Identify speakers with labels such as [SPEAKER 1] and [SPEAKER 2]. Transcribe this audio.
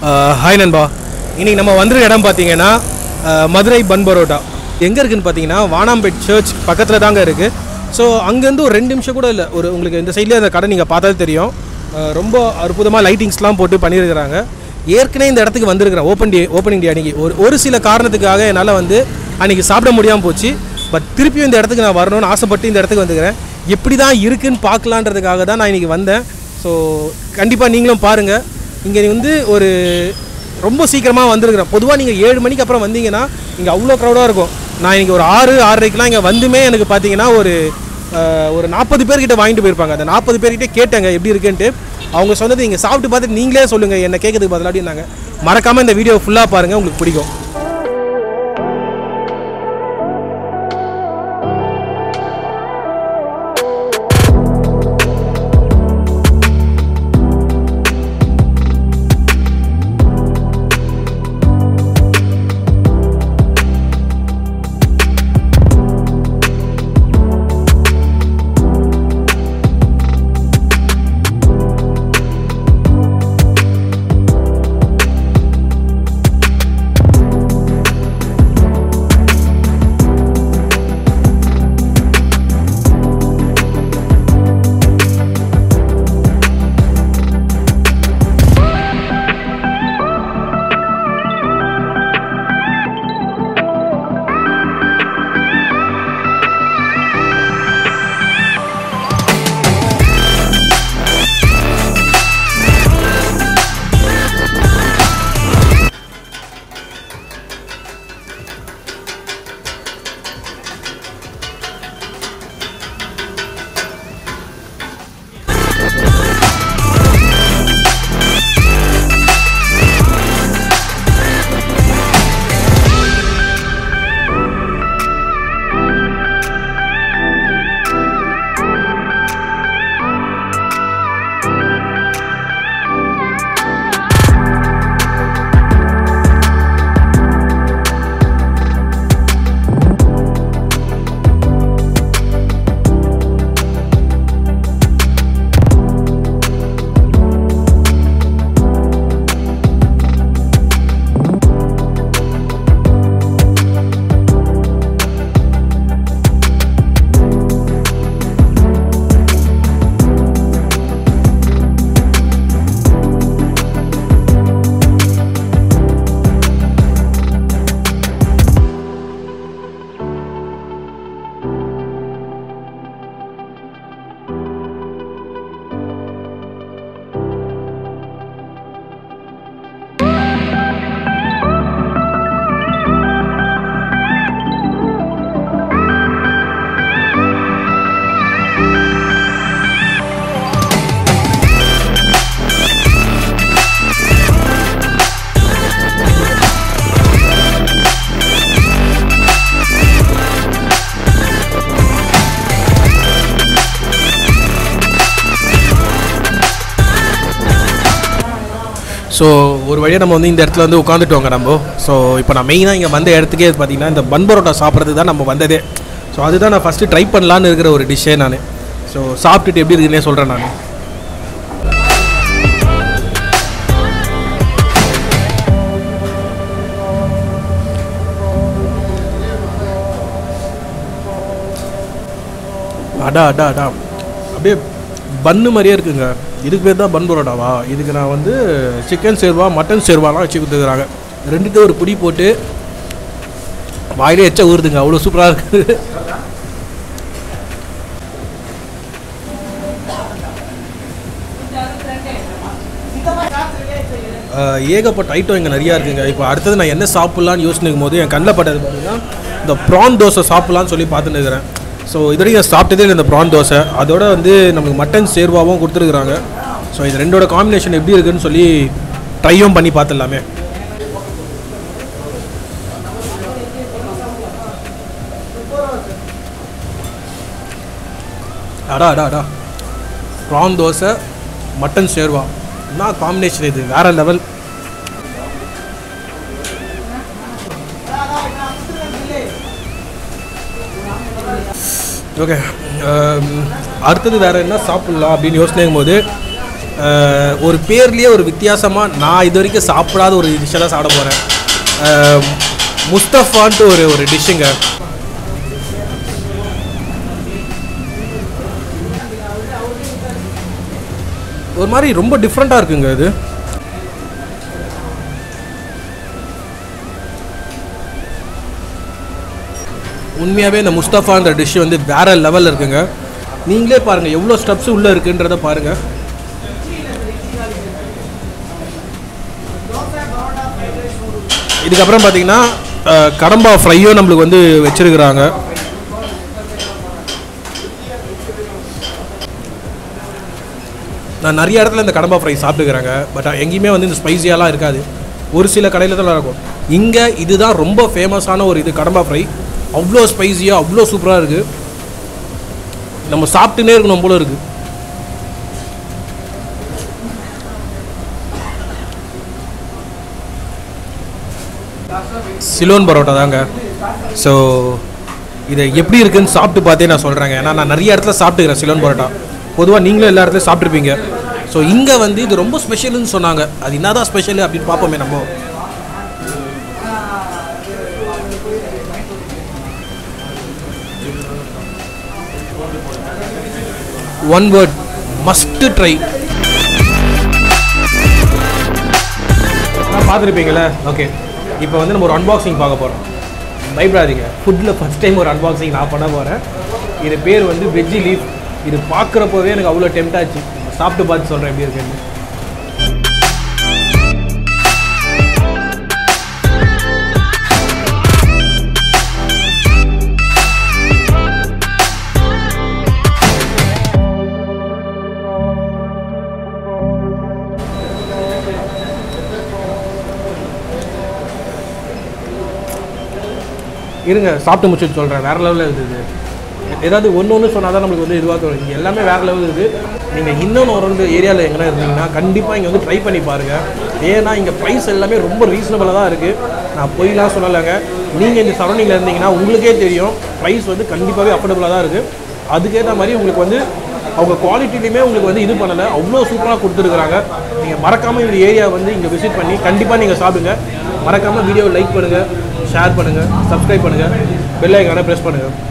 [SPEAKER 1] hi நண்பா இன்னைக்கு நம்ம வந்திருக்க இடம் பார்த்தீங்கன்னா அஹ், மதுரை பன் பரோட்டா எங்கே இருக்குன்னு பார்த்தீங்கன்னா வானாம்பேட் சர்ச் பக்கத்தில் தாங்க இருக்குது ஸோ அங்கேருந்து ஒரு ரெண்டு நிமிஷம் கூட இல்லை ஒரு உங்களுக்கு இந்த சைட்லேயே அந்த கடை நீங்கள் பார்த்தாலே தெரியும் அஹ், ரொம்ப அற்புதமாக லைட்டிங்ஸ்லாம் போட்டு பண்ணியிருக்கிறாங்க ஏற்கனவே இந்த இடத்துக்கு வந்திருக்கிறேன் ஓப்பன் டே ஓப்பனிங் டே அன்றைக்கி ஒரு ஒரு சில காரணத்துக்காக என்னால் வந்து அன்றைக்கி சாப்பிட முடியாமல் போச்சு பட் திருப்பியும் இந்த இடத்துக்கு நான் வரணும்னு ஆசைப்பட்டு இந்த இடத்துக்கு வந்துக்கிறேன் எப்படி தான் இருக்குன்னு பார்க்கலான்றதுக்காக தான் நான் இன்றைக்கி வந்தேன் ஸோ கண்டிப்பாக நீங்களும் பாருங்கள் இங்கே வந்து ஒரு ரொம்ப சீக்கிரமாக வந்திருக்கிறேன் பொதுவாக நீங்கள் ஏழு மணிக்கு அப்புறம் வந்தீங்கன்னா இங்கே அவ்வளோ க்ரௌடாக இருக்கும் நான் இன்றைக்கி ஒரு ஆறு ஆறரைக்கெலாம் இங்கே வந்துமே எனக்கு பார்த்தீங்கன்னா ஒரு அஹ், ஒரு நாற்பது பேர்கிட்ட வாங்கிட்டு போயிருப்பாங்க அந்த நாற்பது பேர்கிட்ட கேட்டாங்க எப்படி இருக்குன்ட்டு அவங்க சொன்னது நீங்கள் சாப்பிட்டு பார்த்துட்டு நீங்களே சொல்லுங்கள் என்ன கேட்கறதுக்கு பதிலாக அப்படின்னாங்க மறக்காமல் இந்த வீடியோ ஃபுல்லாக பாருங்கள் உங்களுக்கு பிடிக்கும் ஸோ ஒரு வழியாக நம்ம வந்து இந்த இடத்துல வந்து உட்காந்துட்டோங்க நம்ம ஸோ இப்போ நான் மெயினாக இங்கே வந்த இடத்துக்கே பார்த்தீங்கன்னா இந்த பன் பரோட்டா சாப்பிட்றது தான் நம்ம வந்ததே ஸோ அதுதான் நான் ஃபஸ்ட்டு ட்ரை பண்ணலான்னு இருக்கிற ஒரு டிஷ்ஷே நான் ஸோ சாப்பிட்டுட்டு எப்படி இருக்குன்னே சொல்கிறேன் நான் அடா அடா அடா அப்படியே பன்னு மாதிரியே இருக்குங்க இதுக்கு பேர் தான் பன் பரோட்டாவா இதுக்கு நான் வந்து சிக்கன் சேர்வா மட்டன் சேர்வாலாம் வச்சு கொடுத்துருக்குறாங்க ரெண்டுத்தையும் ஒரு புடி போட்டு வாயிலே எச்ச ஊறுதுங்க அவ்வளோ சூப்பராக இருக்குது அஹ், ஏகப்பட்ட ஐட்டம் இங்கே நிறையா இருக்குங்க இப்போ அடுத்தது நான் என்ன சாப்பிட்லான்னு யோசிக்கும் போது என் கண்ணில் பட்டது பார்த்தீங்கன்னா இந்த ப்ரான் தோசை சாப்பிட்லான்னு சொல்லி பார்த்துட்டு இருக்கிறேன் ஸோ இது வரைக்கும் நான் சாப்பிட்டதே இல்லை இந்த ப்ரான் தோசை அதோட வந்து நமக்கு மட்டன் சேர்வாவும் கொடுத்துருக்குறாங்க ஸோ இது ரெண்டோட காம்பினேஷன் எப்படி இருக்குன்னு சொல்லி ட்ரையும் பண்ணி பார்த்துடலாமே அடா அடா அடா ப்ரான் தோசை மட்டன் சேர்வா என்ன காம்பினேஷன் இது வேற லெவல் ஓகே அடுத்தது வேறு என்ன சாப்பிட்லாம் அப்படின்னு யோசனைக்கும் போது அஹ், ஒரு பேர்லேயே ஒரு வித்தியாசமாக நான் இது வரைக்கும் சாப்பிடாத ஒரு டிஷ்ஷை தான் சாப்பிட போகிறேன் முஸ்தஃபான்ட்டு ஒரு ஒரு டிஷ்ஷுங்க ஒரு மாதிரி ரொம்ப டிஃப்ரெண்ட்டாக இருக்குங்க இது உண்மையாகவே இந்த முஸ்தஃபான்ற டிஷ் வந்து வேற லெவலில் இருக்குங்க நீங்களே பாருங்கள் எவ்வளோ ஸ்டெப்ஸ் உள்ளே இருக்குன்றத பாருங்கள் இதுக்கப்புறம் பார்த்தீங்கன்னா அஹ், கடம்பா ஃப்ரையும் நம்மளுக்கு வந்து வச்சிருக்கிறாங்க நான் நிறைய இடத்துல இந்த கடம்பா ஃப்ரை சாப்பிட்டுக்கிறாங்க பட் எங்கேயுமே வந்து இந்த ஸ்பைசியாலாம் இருக்காது ஒரு சில கடையில் தான் இருக்கும் இங்கே இதுதான் ரொம்ப ஃபேமஸான ஒரு இது கடம்பா ஃப்ரை அவ்வளோ ஸ்பைசியாக அவ்வளோ சூப்பராக இருக்குது நம்ம சாப்பிட்டுனே இருக்கணும் போல இருக்குது சிலோன் பரோட்டா தாங்க ஸோ இதை எப்படி இருக்குன்னு சாப்பிட்டு பார்த்தே நான் சொல்கிறேங்க ஏன்னா நான் நிறைய இடத்துல சாப்பிட்டுக்கிறேன் சிலோன் பரோட்டா பொதுவாக நீங்களும் எல்லா இடத்துலையும் சாப்பிட்ருப்பீங்க ஸோ இங்கே வந்து இது ரொம்ப ஸ்பெஷல்னு சொன்னாங்க அது என்னதான் ஸ்பெஷல் அப்படின்னு பார்ப்போமே நம்ம ஒன் வேர்ட் மஸ்ட் ட்ரை பார்த்துருப்பீங்களே ஓகே இப்போ வந்து நம்ம ஒரு அன்பாக்சிங் பார்க்க போகிறோம் பயப்படாதீங்க ஃபுட்டில் ஃபஸ்ட் டைம் ஒரு அன்பாக்சிங் நான் பண்ண போகிறேன் இது பேர் வந்து வெஜ்ஜி லீஃப் இது பார்க்குறப்போவே எனக்கு அவ்வளோ டெம்ட் ஆச்சு சாப்பிட்டு பார்த்து சொல்கிறேன் எப்படி இருக்குன்னு இருங்க சாப்பிட்டு முடிச்சுட்டு சொல்கிறேன் வேறு லெவலில் இருக்குது ஏதாவது ஒன்று ஒன்று சொன்னால் தான் நம்மளுக்கு வந்து இதுவாக தோணும் இங்கே எல்லாமே வேறு லெவல் இருக்குது நீங்கள் இன்னொன்று ஒரு ரெண்டு ஏரியாவில் எங்கன்னா இருந்தீங்கன்னா கண்டிப்பாக இங்கே வந்து ட்ரை பண்ணி பாருங்கள் ஏன்னா இங்கே ப்ரைஸ் எல்லாமே ரொம்ப ரீசனபிளாக தான் இருக்குது நான் பொய்லாம் சொல்லலைங்க நீங்கள் இந்த சரௌண்டிங்கில் இருந்தீங்கன்னா உங்களுக்கே தெரியும் ப்ரைஸ் வந்து கண்டிப்பாகவே அஃபோர்டபுளாக தான் இருக்குது அதுக்கேற்ற மாதிரி உங்களுக்கு வந்து அவங்க குவாலிட்டிலையுமே உங்களுக்கு வந்து இது பண்ணலை அவ்வளோ சூப்பராக கொடுத்துருக்குறாங்க நீங்கள் மறக்காமல் இந்த ஏரியா வந்து இங்கே விசிட் பண்ணி கண்டிப்பாக நீங்கள் சாப்பிடுங்க மறக்காமல் வீடியோவை லைக் பண்ணுங்கள் ஷேர் பண்ணுங்கள் சப்ஸ்கிரைப் பண்ணுங்கள் பெல் ஐக்கானை ப்ரெஸ் பண்ணுங்கள்